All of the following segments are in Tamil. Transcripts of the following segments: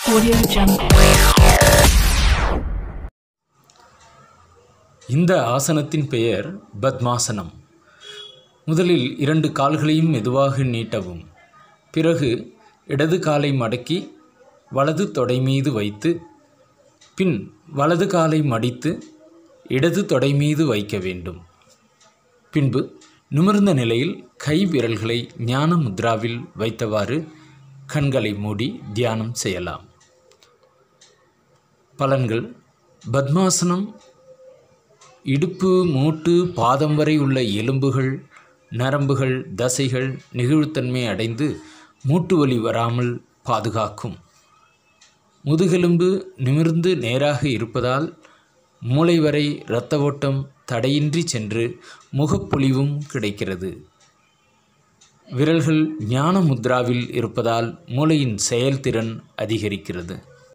Audio Jungle. இந்த ஆசனத்தின் பெயர் பத்மாசனம் முதலில் இரண்டு கால்களையும் மெதுவாக நீட்டவும் பிறகு இடது காலை மடக்கி வலது தொடை மீது வைத்து பின் வலது காலை மடித்து இடது தொடை மீது வைக்க வேண்டும் பின்பு நிமிர்ந்த நிலையில் கை விரல்களை ஞான முத்ராவில் வைத்தவாறு கண்களை மூடி தியானம் செய்யலாம் பலன்கள் பத்மாசனம் இடுப்பு மூட்டு பாதம் வரை உள்ள எலும்புகள் நரம்புகள் தசைகள் நெகிழ்வுத்தன்மை அடைந்து மூட்டு வலி வராமல் பாதுகாக்கும் முதுகெலும்பு நிமிர்ந்து நேராக இருப்பதால் மூளை வரை இரத்த ஓட்டம் தடையின்றி சென்று முகப்பொலிவும் கிடைக்கிறது விரல்கள் ஞான முத்ராவில் இருப்பதால் மூளையின் செயல்திறன் அதிகரிக்கிறது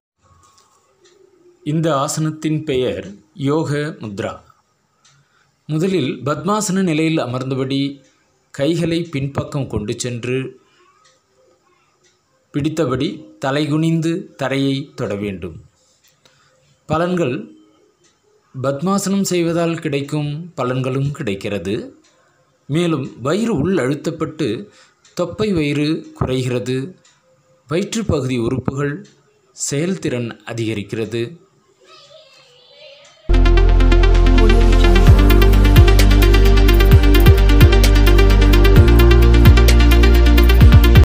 இந்த ஆசனத்தின் பெயர் யோக முத்ரா முதலில் பத்மாசன நிலையில் அமர்ந்தபடி கைகளை பின்பக்கம் கொண்டு சென்று பிடித்தபடி தலைகுனிந்து தரையை தொட வேண்டும் பலன்கள் பத்மாசனம் செய்வதால் கிடைக்கும் பலன்களும் கிடைக்கிறது மேலும் வயிறு உள் அழுத்தப்பட்டு தொப்பை வயிறு குறைகிறது வயிற்றுப்பகுதி உறுப்புகள் செயல்திறன் அதிகரிக்கிறது